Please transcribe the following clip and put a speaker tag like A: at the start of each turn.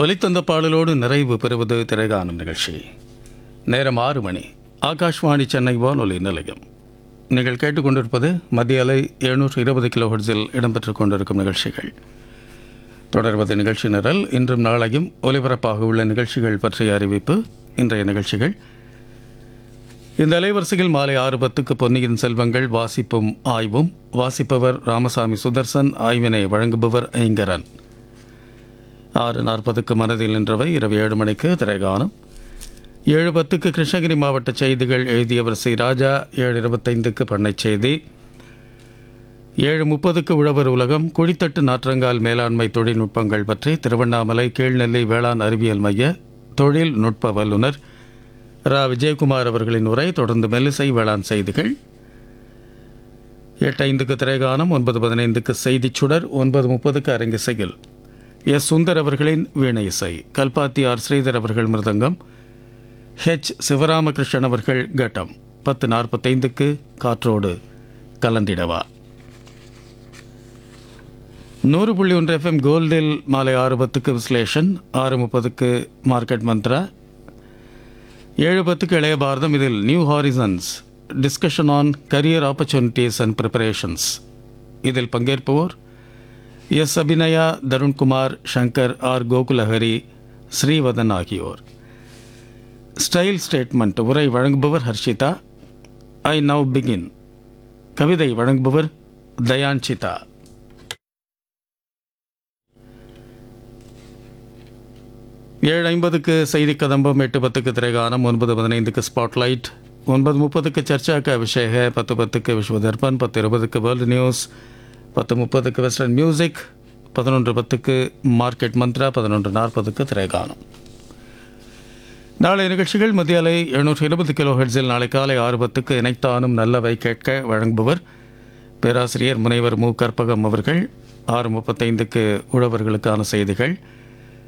A: ஒலித்தந்த பாடலோடு நிறைவு பெறுவது திரைகாணும் நிகழ்ச்சி நேரம் ஆறு மணி ஆகாஷ்வாணி சென்னை வானொலி நிலையம் நீங்கள் கேட்டுக்கொண்டிருப்பது மத்திய அலை எழுநூற்று இருபது கிலோஹெர்ட்ஸில் இடம்பெற்றுக் கொண்டிருக்கும் நிகழ்ச்சிகள் தொடர்வது நிகழ்ச்சி நிரல் இன்றும் நாளையும் ஒலிபரப்பாக உள்ள நிகழ்ச்சிகள் பற்றிய அறிவிப்பு இன்றைய நிகழ்ச்சிகள் இந்த அலைவரிசையில் மாலை ஆறு பத்துக்கு பொன்னியின் செல்வங்கள் வாசிப்பும் ஆய்வும் வாசிப்பவர் ராமசாமி சுதர்சன் ஆய்வினை வழங்குபவர் ஐங்கரன் ஆறு நாற்பதுக்கு மனதில் நின்றவை இரவு ஏழு மணிக்கு திரைகானம் ஏழு பத்துக்கு கிருஷ்ணகிரி மாவட்ட செய்திகள் எழுதியவர் சி ராஜா ஏழு இருபத்தைந்துக்கு பண்ணைச் செய்தி ஏழு முப்பதுக்கு உழவர் உலகம் குழித்தட்டு நாற்றங்கால் மேலாண்மை தொழில்நுட்பங்கள் பற்றி திருவண்ணாமலை கீழ்நெல்லி வேளாண் அறிவியல் மைய தொழில்நுட்ப வல்லுநர் ரா விஜயகுமார் அவர்களின் உரை தொடர்ந்து மெல்லிசை வேளாண் செய்திகள் எட்டு ஐந்துக்கு திரைகானம் ஒன்பது பதினைந்துக்கு செய்திச் சுடர் ஒன்பது முப்பதுக்கு அரங்கிசையில் எஸ் சுந்தர் அவர்களின் வீணை இசை கல்பாத்தி ஆர் ஸ்ரீதர் அவர்கள் மிருதங்கம் ஹெச் சிவராமகிருஷ்ணன் அவர்கள் கட்டம் பத்து நாற்பத்தைந்துக்கு காற்றோடு கலந்திடவா நூறு புள்ளி ஒன்று எஃப்எம் கோல்டில் மாலை ஆறு பத்துக்கு விஸ்லேஷன் ஆறு முப்பதுக்கு மார்க்கெட் மந்த்ரா ஏழு பத்துக்கு இளைய பாரதம் இதில் new horizons discussion on career opportunities and preparations இதில் பங்கேற்போர் எஸ் அபிநயா தருண்குமார் சங்கர் ஆர் கோகுலஹரி ஸ்ரீவதன் ஆகியோர் ஸ்டைல் ஸ்டேட்மெண்ட் உரை வழங்குபவர் ஹர்ஷிதா ஐ நவ் பிகின் கவிதை வழங்குபவர் தயான்சிதா ஏழு ஐம்பதுக்கு செய்தி கதம்பம் எட்டு பத்துக்கு திரைகானம் ஒன்பது பதினைந்துக்கு ஸ்பாட்லைட் ஒன்பது முப்பதுக்கு சர்ச்சாக்க அபிஷேக பத்து பத்துக்கு விஸ்வ தர்பன் பத்து இருபதுக்கு வேர்ல்டு நியூஸ் பத்து முப்பதுக்கு வெஸ்டர்ன் மியூசிக் பதினொன்று பத்துக்கு மார்க்கெட் மந்த்ரா பதினொன்று நாற்பதுக்கு திரைகானம் நாளை நிகழ்ச்சிகள் மத்திய அலை எழுநூற்றி இருபது கிலோ ஹெட்ஸில் நாளை காலை ஆறு பத்துக்கு இணைத்தானும் நல்லவை கேட்க வழங்குபவர் பேராசிரியர் முனைவர் மு கற்பகம் அவர்கள் ஆறு முப்பத்தைந்துக்கு உழவர்களுக்கான செய்திகள்